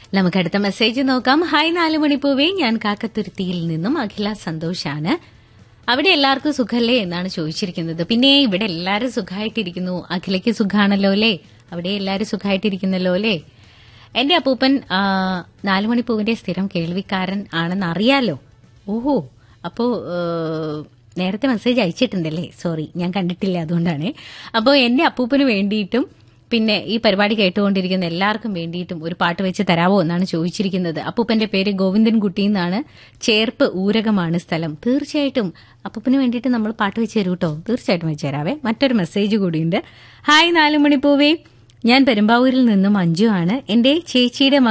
നമുക്ക് അടുത്ത മെസ്സേജ് നോക്കാം ഹായ് നാലു മണിപ്പൂവേ ഞാൻ കാക്കത്തുരുത്തിയിൽ നിന്നും അഖില സന്തോഷാണ് അവിടെ എല്ലാവർക്കും സുഖല്ലേ എന്നാണ് ചോദിച്ചിരിക്കുന്നത് പിന്നെ ഇവിടെ എല്ലാവരും സുഖമായിട്ടിരിക്കുന്നു അഖിലയ്ക്ക് സുഖാണല്ലോ അല്ലേ അവിടെ എല്ലാവരും സുഖമായിട്ടിരിക്കുന്നല്ലോ അല്ലേ എന്റെ അപ്പൂപ്പൻ ആ, നാലുമണിപ്പൂവിന്റെ സ്ഥിരം കേൾവിക്കാരൻ ആണെന്ന് അറിയാലോ ഓഹോ അപ്പോ ഏ, നേരത്തെ മെസ്സേജ് അയച്ചിട്ടുണ്ടല്ലേ സോറി ഞാൻ കണ്ടിട്ടില്ല അതുകൊണ്ടാണ് അപ്പോൾ എന്റെ അപ്പൂപ്പന് വേണ്ടിയിട്ടും പിന്നെ ഈ പരിപാടി കേട്ടുകൊണ്ടിരിക്കുന്ന എല്ലാവർക്കും വേണ്ടിയിട്ടും ഒരു പാട്ട് വെച്ച് തരാവോ എന്നാണ് ചോദിച്ചിരിക്കുന്നത് അപ്പൂപ്പന്റെ പേര് ഗോവിന്ദൻകുട്ടി എന്നാണ് ചേർപ്പ് ഊരകമാണ് സ്ഥലം തീർച്ചയായിട്ടും അപ്പൂപ്പന് വേണ്ടിയിട്ട് നമ്മൾ പാട്ട് വെച്ച് തരൂ കേട്ടോ തീർച്ചയായിട്ടും വെച്ച് തരാവേ മറ്റൊരു മെസ്സേജ് കൂടിയുണ്ട് ഹായ് നാലുമണിപ്പൂവേ ഞാൻ പെരുമ്പാവൂരിൽ നിന്നും അഞ്ജു ആണ് എന്റെ ചേച്ചിയുടെ